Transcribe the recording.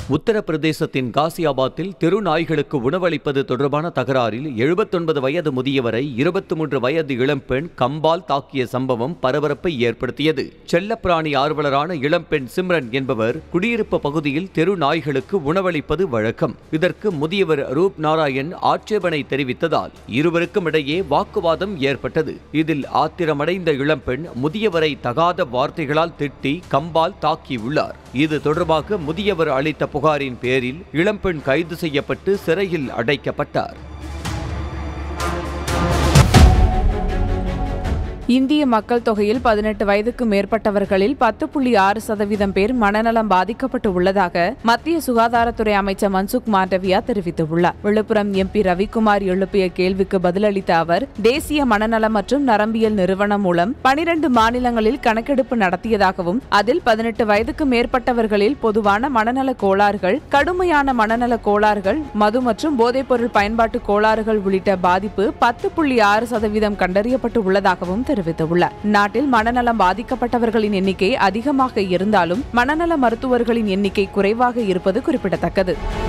உத்தரப்பிரதேசத்தின் காசியாபாத்தில் தெரு நாய்களுக்கு உணவளிப்பது தொடர்பான தகராறில் எழுபத்தொன்பது வயது முதியவரை இருபத்தி மூன்று வயது இளம்பெண் கம்பால் தாக்கிய சம்பவம் பரபரப்பை ஏற்படுத்தியது செல்லப்பிராணி ஆர்வலரான இளம்பெண் சிம்ரன் என்பவர் குடியிருப்பு பகுதியில் தெரு நாய்களுக்கு உணவளிப்பது வழக்கம் இதற்கு முதியவர் ரூப் நாராயண் ஆட்சேபனை தெரிவித்ததால் இருவருக்கும் இடையே வாக்குவாதம் ஏற்பட்டது இதில் ஆத்திரமடைந்த இளம்பெண் முதியவரை தகாத வார்த்தைகளால் திட்டி கம்பால் தாக்கியுள்ளார் இது தொடர்பாக முதியவர் அளித்த புகாரின் பேரில் இளம்பெண் கைது செய்யப்பட்டு சிறையில் அடைக்கப்பட்டார் இந்திய மக்கள் தொகையில் பதினெட்டு வயதுக்கு மேற்பட்டவர்களில் பத்து புள்ளி ஆறு சதவீதம் பேர் மனநலம் பாதிக்கப்பட்டு உள்ளதாக மத்திய சுகாதாரத்துறை அமைச்சர் மன்சுக் மாண்டவியா தெரிவித்துள்ளார் விழுப்புரம் எம்பி ரவிக்குமார் எழுப்பிய கேள்விக்கு பதிலளித்த அவர் தேசிய மனநலம் மற்றும் நரம்பியல் நிறுவனம் மூலம் பனிரண்டு மாநிலங்களில் கணக்கெடுப்பு நடத்தியதாகவும் அதில் பதினெட்டு வயதுக்கு மேற்பட்டவர்களில் பொதுவான மனநல கோளாறுகள் கடுமையான மனநல கோளாறுகள் மது மற்றும் போதைப்பொருள் பயன்பாட்டு கோளாறுகள் உள்ளிட்ட பாதிப்பு பத்து புள்ளி ஆறு சதவீதம் கண்டறியப்பட்டு உள்ளதாகவும் தெரிவித்துள்ளார் நாட்டில் மனநலம் பாதிக்கப்பட்டவர்களின் எண்ணிக்கை அதிகமாக இருந்தாலும் மனநல மருத்துவர்களின் எண்ணிக்கை குறைவாக இருப்பது குறிப்பிடத்தக்கது